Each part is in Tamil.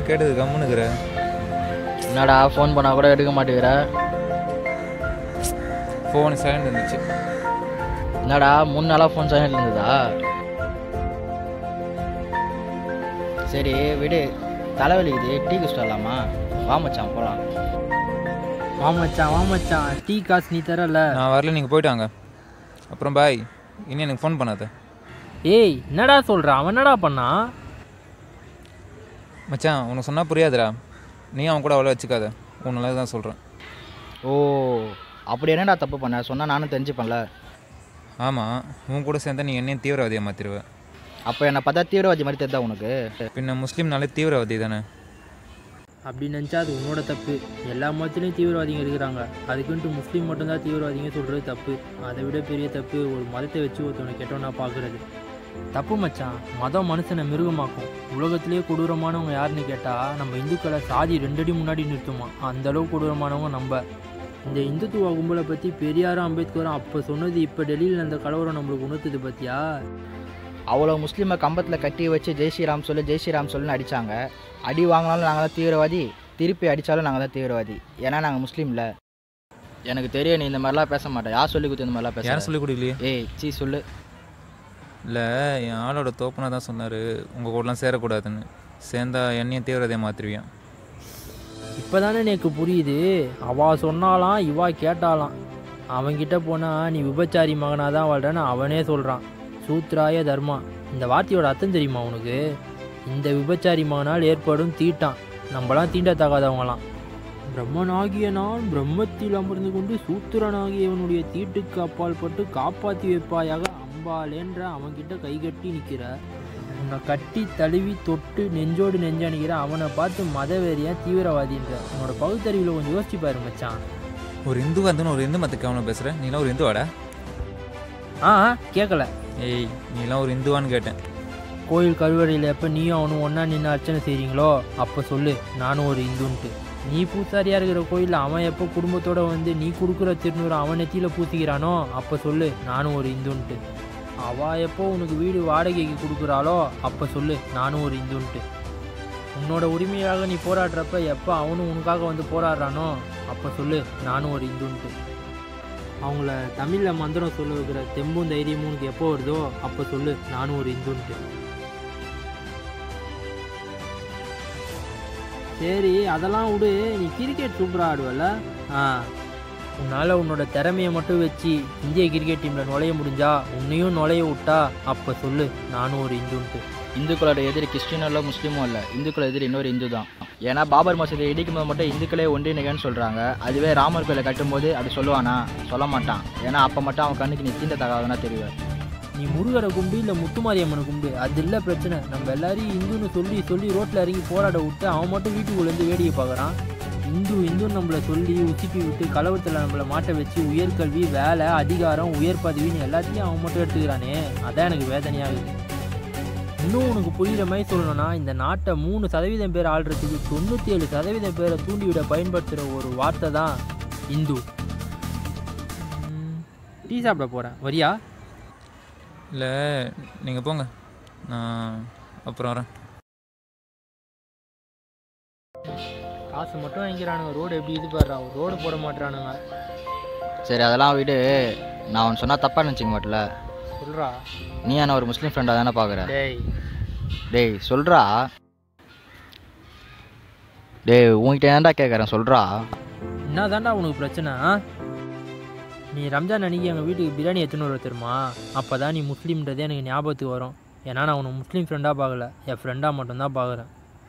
கேட்டது கம்முனுக்குற என்னடா ஃபோன் பண்ணால் கூட எடுக்க மாட்டேங்கிற ஃபோன் சைலண்ட் இருந்துச்சு என்னடா மூணு நாளாக ஃபோன் சைலண்ட் இருந்ததா சரி விடு தலைவலிக்குது டீ குடிச்சிட்டு வரலாமா வா மச்சான் போகலாம் வா மச்சான் வா மச்சான் டீ காசு நீ தரல நான் வரல நீங்கள் போயிட்டாங்க அப்புறம் பாய் இனி எனக்கு ஃபோன் பண்ணாத ஏய் என்னடா சொல்ற அவன் என்னடா பண்ணான் மச்சான் உனக்கு சொன்னால் புரியாதுடா நீ அவன் கூட அவ்வளோ வச்சுக்காத உன் நல்லது தான் சொல்கிறேன் ஓ அப்படி என்னடா தப்பு பண்ண சொன்னால் நானும் தெரிஞ்சுப்பேன்ல ஆமாம் உன் கூட சேர்ந்தா நீ என்னையும் தீவிரவாதியாக மாற்றிடுவ அப்போ என்னை பார்த்தா தீவிரவாதி மாதிரி தெரிதா உனக்கு பின்ன முஸ்லீம்னாலே தீவிரவாதி தானே அப்படி நினச்சா அது உன்னோட தப்பு எல்லா மதத்துலேயும் தீவிரவாதிங்க இருக்கிறாங்க அதுக்குன்ட்டு முஸ்லீம் மட்டும்தான் தீவிரவாதிங்க சொல்கிறது தப்பு அதை விட பெரிய தப்பு ஒரு மதத்தை வச்சு ஒருத்தவனை கெட்டவனா பார்க்குறது தப்பு மச்சான் மதம் மனுஷனை மிருகமாக்கும் உலகத்திலேயே கொடூரமானவங்க யாருன்னு கேட்டால் நம்ம இந்துக்களை சாதி ரெண்டடி முன்னாடி நிறுத்துமா அந்த அளவு கொடூரமானவங்க நம்ம இந்த இந்துத்துவ கும்பலை பற்றி பெரியாரும் அம்பேத்கரும் அப்போ சொன்னது இப்போ டெல்லியில் அந்த கலவரம் நம்மளுக்கு உணர்த்துது பார்த்தியா அவ்வளோ முஸ்லீமை கம்பத்தில் கட்டி வச்சு ஜெய் ஸ்ரீராம் சொல்லு ஜெய் ஸ்ரீராம் சொல்லுன்னு அடித்தாங்க அடி வாங்கினாலும் நாங்கள் தான் தீவிரவாதி திருப்பி அடித்தாலும் நாங்கள் தான் தீவிரவாதி ஏன்னா நாங்கள் முஸ்லீம்ல எனக்கு தெரியும் நீ இந்த மாதிரிலாம் பேச மாட்டேன் யார் சொல்லி கொடுத்து இந்த மாதிரிலாம் பேச யாரும் சொல்லிக் கொடுக்கலையே ஏய் சீ சொல்லு இல்லை என் ஆளோட தோப்பனா தான் சொன்னார் உங்கள் கூடலாம் சேரக்கூடாதுன்னு சேர்ந்தா என்னையும் தீவிரவாதியாக மாற்றிருவியான் இப்போதானே எனக்கு புரியுது அவா சொன்னாலாம் இவா கேட்டாலாம் அவன்கிட்ட போனால் நீ விபச்சாரி மகனாக தான் வாழ்றன்னு அவனே சொல்கிறான் சூத்ராய தர்மா இந்த வார்த்தையோட அர்த்தம் தெரியுமா உனக்கு இந்த விபச்சாரி மகனால் ஏற்படும் தீட்டான் நம்மளாம் தீண்டத்தகாதவங்களாம் பிரம்மனாகிய நான் பிரம்மத்தில் அமர்ந்து கொண்டு சூத்திரனாகியவனுடைய தீட்டுக்கு அப்பால் பட்டு காப்பாற்றி வைப்பாயாக அம்பாலேன்ற அவன்கிட்ட கைகட்டி நிற்கிற உன்னை கட்டி தழுவி தொட்டு நெஞ்சோடு நெஞ்சணிக்கிற அவனை பார்த்து மதவெறியா தீவிரவாதின்ற உன்னோட பகுத்தறிவில் கொஞ்சம் யோசிச்சு பாரு மச்சான் ஒரு இந்து வந்துன்னு ஒரு இந்து மத்துக்கு அவனை பேசுகிறேன் நீலாம் ஒரு இந்துவாடா ஆ கேட்கல ஏய் நீலாம் ஒரு இந்துவான்னு கேட்டேன் கோயில் கருவறையில் எப்போ நீயும் அவனும் ஒன்றா நின்று அர்ச்சனை செய்கிறீங்களோ அப்போ சொல்லு நானும் ஒரு இந்துன்ட்டு நீ பூசாரியாக இருக்கிற கோயிலில் அவன் எப்போ குடும்பத்தோட வந்து நீ கொடுக்குற திருநூறு அவன் நெத்தியில் பூசிக்கிறானோ அப்போ சொல்லு நானும் ஒரு இந்துன்ட்டு அவள் எப்போ உனக்கு வீடு வாடகைக்கு கொடுக்குறாளோ அப்போ சொல்லு நானும் ஒரு இந்துன்ட்டு உன்னோட உரிமையாக நீ போராடுறப்ப எப்போ அவனும் உனக்காக வந்து போராடுறானோ அப்போ சொல்லு நானும் ஒரு இந்துன்ட்டு அவங்கள தமிழில் மந்திரம் சொல்ல வைக்கிற தெம்பும் தைரியமும் உனக்கு எப்போ வருதோ அப்போ சொல்லு நானும் ஒரு இந்துன்ட்டு சரி அதெல்லாம் விடு நீ கிரிக்கெட் சூப்பராக ஆடுவல்ல ஆ உன்னால் உன்னோட திறமையை மட்டும் வச்சு இந்திய கிரிக்கெட் டீமில் நுழைய முடிஞ்சா உன்னையும் நுழைய விட்டா அப்போ சொல்லு நானும் ஒரு இந்துன்ட்டு இந்துக்களோட எதிரி கிறிஸ்டினும் இல்லை முஸ்லீமும் இல்லை இந்துக்களோட எதிரி இன்னொரு இந்து தான் ஏன்னா பாபர் மசூதியை இடிக்கும் போது மட்டும் இந்துக்களே ஒன்றிணைகன்னு சொல்கிறாங்க அதுவே ராமர் கோயிலை கட்டும்போது அப்படி சொல்லுவானா சொல்ல மாட்டான் ஏன்னா அப்போ மட்டும் அவன் கண்ணுக்கு நீ தீண்ட தகாதனா தெரியும் நீ முருகரை கும்பி இல்லை முத்துமாரியம்மனை கும்பி அது இல்லை பிரச்சனை நம்ம எல்லாரையும் இந்துன்னு சொல்லி சொல்லி ரோட்டில் இறங்கி போராட விட்டு அவன் மட்டும் வீட்டுக்குள்ளேருந்து வேடிக்கை பார்க்குறான் இந்து இந்துன்னு நம்மளை சொல்லி உசுப்பி விட்டு கலவரத்தில் நம்மளை மாட்ட வச்சு உயர்கல்வி வேலை அதிகாரம் உயர் பதவின்னு எல்லாத்தையும் அவன் மட்டும் எடுத்துக்கிறானே அதான் எனக்கு வேதனையாகுது இன்னும் உனக்கு புரியுற மாதிரி சொல்லணும்னா இந்த நாட்டை மூணு சதவீதம் பேர் ஆள்றதுக்கு தொண்ணூற்றி ஏழு சதவீதம் பேரை தூண்டிவிட பயன்படுத்துகிற ஒரு வார்த்தை தான் இந்து ம், டீ சாப்பிட போகிறேன் வரியா இல்லை நீங்கள் போங்க நான் அப்புறம் வரேன் காசு மட்டும் வாங்கிக்கிறானுங்க ரோடு எப்படி இது பாடுறா ரோடு போட மாட்டானுங்க சரி அதெல்லாம் விடு நான் அவன் சொன்னால் தப்பாக நினச்சிக்க மாட்டல சொல்றா நீ என்ன ஒரு முஸ்லீம் ஃப்ரெண்டாக தானே பார்க்குற டேய் டேய் சொல்கிறா டேய் உன்கிட்ட ஏன்டா கேட்குறேன் சொல்கிறா என்ன தாண்டா உனக்கு பிரச்சனை ஆ? நீ ரம்ஜான் அன்னைக்கு எங்கள் வீட்டுக்கு பிரியாணி எடுத்துன்னு வர தெரியுமா அப்போ தான் நீ முஸ்லீம்ன்றதே எனக்கு ஞாபகத்துக்கு வரும் ஏன்னா நான் உன்னை முஸ்லீம் ஃப்ரெண்டாக பார்க்கல என் ஃப்ரெண்டாக மட்டும்தான் பார்க்குறேன்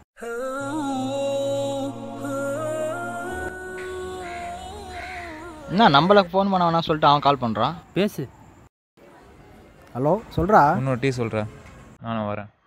என்ன நம்மளுக்கு ஃபோன் பண்ண வேணாம் சொல்லிட்டு அவன் கால் பண்ணுறான் பேசு ஹலோ சொல்கிறா இன்னொரு டீ சொல்கிறேன் நானும் வரேன்